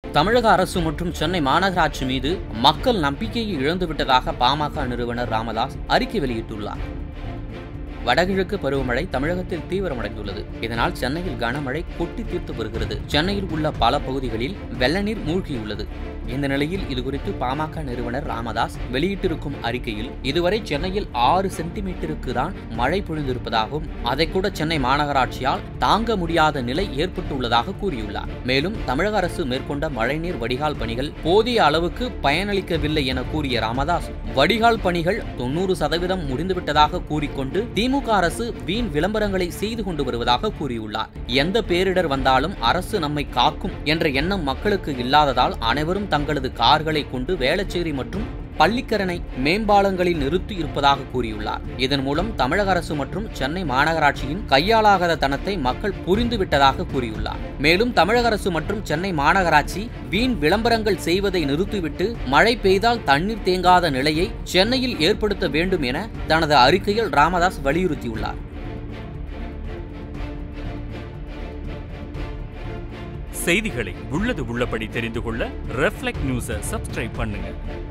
தமிழக அரசு மற்றும் சென்னை மாநகராட்சி மீது மக்கள் நம்பிக்கையை இழந்துவிட்டதாக பாமக நிறுவனர் ராமதாஸ் அறிக்கை வெளியிட்டுள்ளார் வடகிழக்கு பருவமழை தமிழகத்தில் தீவிரமடைந்துள்ளது இதனால் சென்னையில் கனமழை கொட்டி தீர்த்து வருகிறது சென்னையில் உள்ள பல பகுதிகளில் வெள்ள நீர் மூழ்கியுள்ளது இந்த நிலையில் இதுகுறித்து பாமக நிறுவனர் ராமதாஸ் வெளியிட்டிருக்கும் அறிக்கையில் இதுவரை சென்னையில் ஆறு சென்டிமீட்டருக்கு தான் மழை பொழிந்திருப்பதாகவும் அதை கூட சென்னை மாநகராட்சியால் தாங்க முடியாத நிலை ஏற்பட்டுள்ளதாக கூறியுள்ளார் மேலும் தமிழக அரசு மேற்கொண்ட மழைநீர் வடிகால் பணிகள் போதிய அளவுக்கு பயனளிக்கவில்லை என கூறிய ராமதாஸ் வடிகால் பணிகள் தொண்ணூறு சதவீதம் முடிந்துவிட்டதாக கூறிக்கொண்டு திமுக அரசு வீண் விளம்பரங்களை செய்து கொண்டு வருவதாக கூறியுள்ளார் எந்த பேரிடர் வந்தாலும் அரசு நம்மை காக்கும் என்ற எண்ணம் மக்களுக்கு இல்லாததால் அனைவரும் தங்களது கார்களை கொண்டு வேளச்சேரி மற்றும் பள்ளிக்கரணை மேம்பாலங்களில் நிறுத்தி இருப்பதாக கூறியுள்ளார் இதன் மூலம் தமிழக அரசு மற்றும் சென்னை மாநகராட்சியின் கையாளாகாத தனத்தை மக்கள் புரிந்துவிட்டதாக கூறியுள்ளார் மேலும் தமிழக அரசு மற்றும் சென்னை மாநகராட்சி வீண் விளம்பரங்கள் செய்வதை நிறுத்திவிட்டு மழை பெய்தால் தண்ணீர் தேங்காத நிலையை சென்னையில் ஏற்படுத்த வேண்டும் என தனது அறிக்கையில் ராமதாஸ் வலியுறுத்தியுள்ளார் செய்திகளை உள்ளது உள்ளபடி தெரிந்து கொள்ள ரெஃப்ளெக்ட் நியூஸை சப்ஸ்கிரைப் பண்ணுங்க